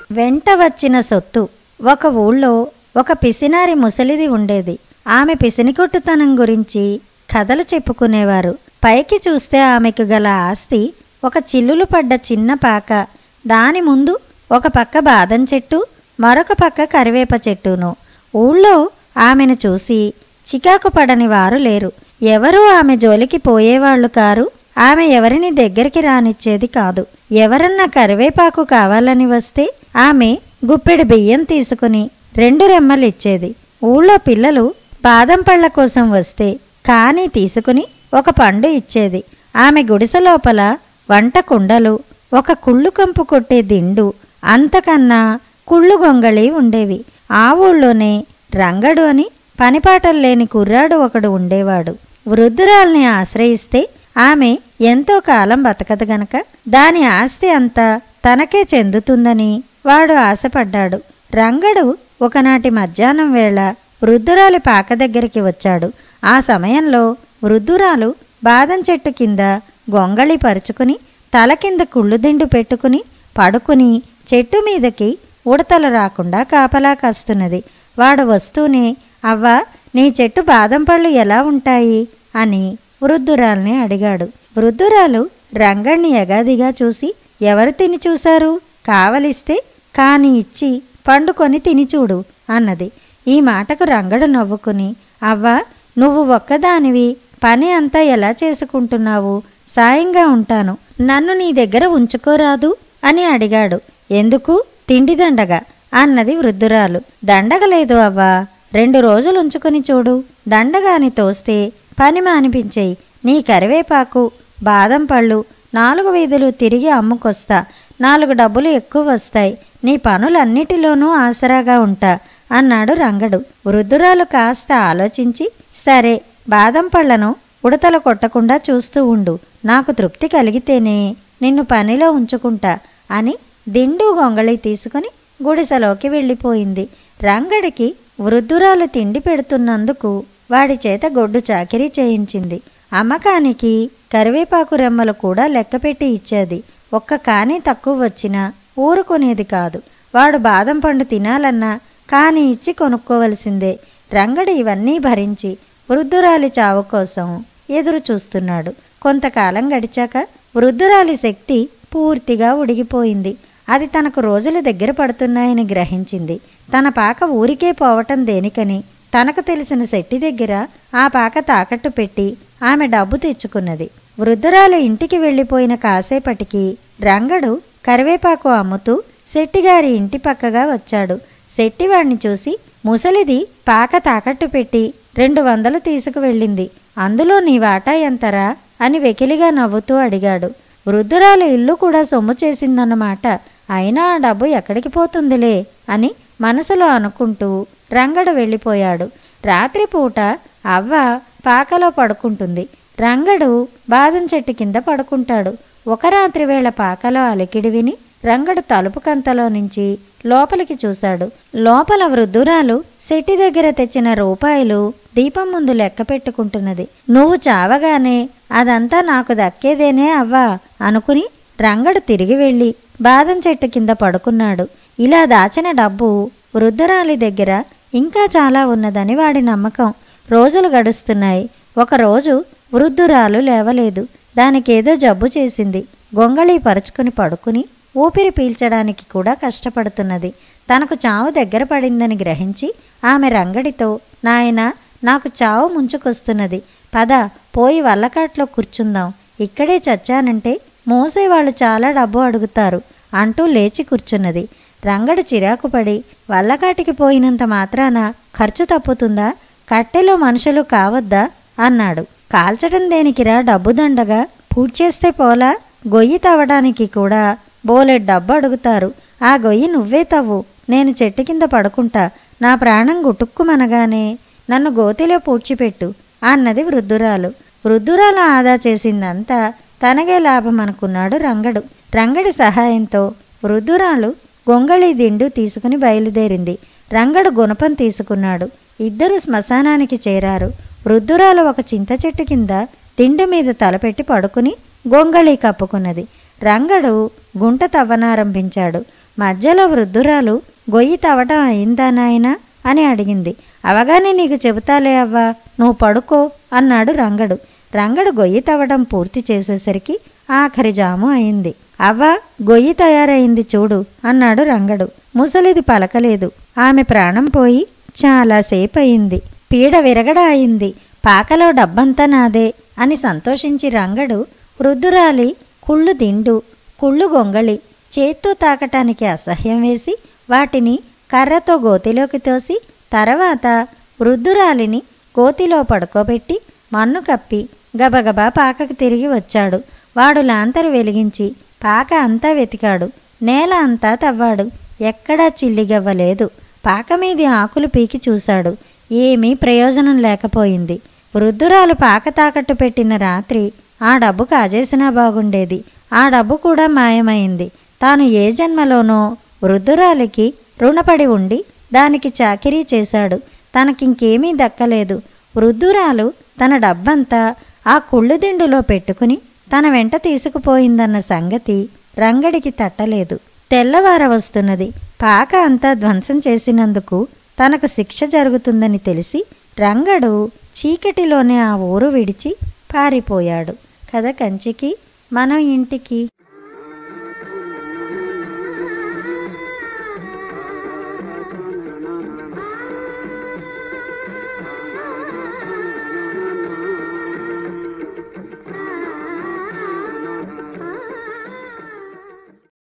వెంట వచ్చిన సొత్తు ఒక ఊళ్ళో ఒక పిసినారి ముసలిది ఉండేది ఆమె పిసినికొట్టుతనం గురించి కథలు చెప్పుకునేవారు పైకి చూస్తే ఆమెకు గల ఆస్తి ఒక చిల్లులు పడ్డ చిన్న పాక దాని ముందు ఒక పక్క బాదం చెట్టు మరొక పక్క కరివేప చెట్టును ఊళ్ళో ఆమెను చూసి చికాకు పడని వారు లేరు ఎవరూ ఆమె జోలికి పోయేవాళ్ళు కారు ఆమె ఎవరిని దగ్గరికి రానిచ్చేది కాదు ఎవరన్నా కరివేపాకు కావాలని వస్తే ఆమె గుప్పెడు బియ్యం తీసుకుని రెండు రెమ్మలు ఇచ్చేది ఊళ్ళో పిల్లలు బాదం పళ్ళ కోసం వస్తే కానీ తీసుకుని ఒక పండు ఇచ్చేది ఆమె గుడిసె లోపల వంట కుండలు ఒక కుళ్ళు కంపు కొట్టే దిండు అంతకన్నా కుళ్ళు గొంగళి ఉండేవి ఆ ఊళ్ళోనే రంగడు అని పనిపాటలు లేని కుర్రాడు ఒకడు ఉండేవాడు వృద్ధురాల్ని ఆశ్రయిస్తే ఆమె ఎంతో కాలం బతకదు గనక దాని ఆస్తి అంతా తనకే చెందుతుందని వాడు ఆశపడ్డాడు రంగడు ఒకనాటి మధ్యాహ్నం వేళ వృద్ధురాలి పాక దగ్గరికి వచ్చాడు ఆ సమయంలో వృద్ధురాలు బాదం చెట్టు కింద గొంగళి పరుచుకుని తల కింద కుళ్ళుదిండు పెట్టుకుని పడుకుని చెట్టు మీదకి ఉడతలు రాకుండా కాపలా కాస్తున్నది వాడు వస్తూనే అవ్వా నీ చెట్టు బాదం పళ్ళు ఎలా ఉంటాయి అని వృద్ధురాల్ని అడిగాడు వృద్ధురాలు రంగణ్ణి ఎగాదిగా చూసి ఎవరు తిని చూశారు కావలిస్తే కాని ఇచ్చి పండుకొని తిని చూడు అన్నది ఈ మాటకు రంగడు నవ్వుకుని అవ్వా నువ్వు ఒక్కదానివి పని అంతా ఎలా చేసుకుంటున్నావు సాయంగా ఉంటాను నన్ను నీ దగ్గర ఉంచుకోరాదు అని అడిగాడు ఎందుకు తిండి దండగా అన్నది వృద్ధురాలు దండగలేదు అవ్వా రెండు రోజులు ఉంచుకొని చూడు దండగాని తోస్తే పని మానిపించేయి నీ కరివేపాకు బాదం పళ్ళు నాలుగు వీధులు తిరిగి అమ్ముకొస్తా నాలుగు డబ్బులు ఎక్కువ వస్తాయి నీ పనులన్నిటిలోనూ ఆసరాగా ఉంటా అన్నాడు రంగడు వృద్ధురాలు కాస్త ఆలోచించి సరే బాదం పళ్లను ఉడతలు కొట్టకుండా చూస్తూ ఉండు నాకు తృప్తి కలిగితేనే నిన్ను పనిలో ఉంచుకుంటా అని దిండు గొంగళి తీసుకుని గుడిసెలోకి వెళ్ళిపోయింది రంగడికి వృద్ధురాలు తిండి పెడుతున్నందుకు వాడి చేత గొడ్డు చాకిరీ చేయించింది అమ్మకానికి కరివేపాకు రెమ్మలు కూడా లెక్కపెట్టి ఇచ్చేది ఒక్క కాని తక్కువ వచ్చినా ఊరుకునేది కాదు వాడు బాదం పండు తినాలన్నా కాని ఇచ్చి కొనుక్కోవలసిందే రంగడు ఇవన్నీ భరించి వృద్ధురాలి చావు కోసం ఎదురు చూస్తున్నాడు కొంతకాలం గడిచాక వృద్ధురాలి శక్తి పూర్తిగా ఉడిగిపోయింది అది తనకు రోజులు దగ్గర పడుతున్నాయని గ్రహించింది తన పాక ఊరికే పోవటం దేనికని తనకు తెలిసిన శెట్టి దగ్గర ఆ పాక తాకట్టు పెట్టి ఆమె డబ్బు తెచ్చుకున్నది వృద్ధురాలు ఇంటికి వెళ్ళిపోయిన కాసేపటికి రంగడు కరివేపాకు అమ్ముతూ శెట్టిగారి ఇంటి పక్కగా వచ్చాడు శెట్టివాణ్ణి చూసి ముసలిది పాక తాకట్టు పెట్టి రెండు వందలు తీసుకువెళ్ళింది అందులో నీ వాటా ఎంతరా అని వెకిలిగా నవ్వుతూ అడిగాడు వృద్ధురాలు ఇల్లు కూడా సొమ్ము చేసిందన్నమాట అయినా ఆ డబ్బు ఎక్కడికి పోతుందిలే అని మనసులో అనుకుంటూ రంగడు వెళ్ళిపోయాడు రాత్రిపూట అవ్వ పాకలో పడుకుంటుంది రంగడు బాదం చెట్టు కింద పడుకుంటాడు ఒక రాత్రి వేళ పాకలో అలికిడి విని రంగడు తలుపు కంతలో నుంచి లోపలికి చూశాడు లోపల వృద్ధురాలు శెట్టి దగ్గర తెచ్చిన రూపాయలు దీపం ముందు లెక్క పెట్టుకుంటున్నది నువ్వు చావగానే అదంతా నాకు దక్కేదేనే అవ్వా అనుకుని రంగడు తిరిగి వెళ్ళి బాదం చెట్టు కింద పడుకున్నాడు ఇలా దాచిన డబ్బు వృద్ధురాలి దగ్గర ఇంకా చాలా ఉన్నదని వాడి నమ్మకం రోజులు గడుస్తున్నాయి ఒకరోజు వృద్ధురాలు లేవలేదు దానికేదో జబ్బు చేసింది గొంగళి పరుచుకుని పడుకుని ఊపిరి పీల్చడానికి కూడా కష్టపడుతున్నది తనకు చావు దగ్గర పడిందని గ్రహించి ఆమె రంగడితో నాయనా నాకు చావు ముంచుకొస్తున్నది పద పోయి వల్లకాట్లో కూర్చుందాం ఇక్కడే చచ్చానంటే మోసేవాళ్ళు చాలా డబ్బు అడుగుతారు అంటూ లేచి కూర్చున్నది రంగడు చిరాకుపడి వల్లకాటికి పోయినంత మాత్రాన ఖర్చు తప్పుతుందా కట్టెలో మనుషులు కావద్దా అన్నాడు కాల్చడం దేనికిరా డబ్బు దండగా పూడ్చేస్తే పోలా గొయ్యి తవ్వడానికి కూడా బోలెడ్ డబ్బు అడుగుతారు ఆ గొయ్యి నువ్వే తవ్వు నేను చెట్టు కింద పడుకుంటా నా ప్రాణం గుటుక్కుమనగానే నన్ను గోతిలో పూడ్చిపెట్టు అన్నది వృద్ధురాలు వృద్ధురాలు ఆదా చేసిందంతా తనగే లాభం అనుకున్నాడు రంగడు రంగడి సహాయంతో వృద్ధురాలు గొంగళి దిండు తీసుకుని బయలుదేరింది రంగడు గుణపం తీసుకున్నాడు ఇద్దరు శ్మశానానికి చేరారు వృద్ధురాలు ఒక చింత చెట్టు కింద దిండు మీద తలపెట్టి పడుకుని గొంగళి కప్పుకున్నది రంగడు గుంట తవ్వనారంభించాడు మధ్యలో వృద్ధురాలు గొయ్యి తవ్వటం అయిందా నాయనా అని అడిగింది అవగానే నీకు చెబుతాలే అవ్వా నువ్వు పడుకో అన్నాడు రంగడు రంగడు గొయ్యి తవ్వడం పూర్తి చేసేసరికి ఆఖరి జాము అయింది అవ్వ గొయ్యి తయారైంది చూడు అన్నాడు రంగడు ముసలిది పలకలేదు ఆమె ప్రాణం పోయి చాలాసేపు అయింది పీడ విరగడ అయింది పాకలో డబ్బంతా నాదే అని సంతోషించి రంగడు వృద్ధురాలి కుళ్ళు దిండు కుళ్ళు గొంగళి చేత్తో తాకటానికి అసహ్యం వేసి వాటిని కర్రతో గోతిలోకి తోసి తర్వాత వృద్ధురాలిని గోతిలో పడుకోబెట్టి మన్ను కప్పి గబగబా పాకకు తిరిగి వచ్చాడు వాడు లాంతరు వెలిగించి పాక అంతా వెతికాడు నేల అంతా తవ్వాడు ఎక్కడా చిల్లిగవ్వలేదు పాక మీది ఆకులు పీకి చూశాడు ఏమీ ప్రయోజనం లేకపోయింది వృద్ధురాలు పాక తాకట్టు పెట్టిన రాత్రి ఆ డబ్బు కాజేసినా బాగుండేది ఆ డబ్బు కూడా మాయమైంది తాను ఏ జన్మలోనో వృద్ధురాలికి రుణపడి ఉండి దానికి చాకిరీ చేశాడు తనకింకేమీ దక్కలేదు వృద్ధురాలు తన డబ్బంతా ఆ కుళ్ళుదిండులో పెట్టుకుని తన వెంట తీసుకుపోయిందన్న సంగతి రంగడికి తట్టలేదు తెల్లవార వస్తున్నది పాక అంతా ధ్వంసం చేసినందుకు తనకు శిక్ష జరుగుతుందని తెలిసి రంగడు చీకటిలోనే ఆ ఊరు విడిచి పారిపోయాడు కథ కంచికి మనం ఇంటికి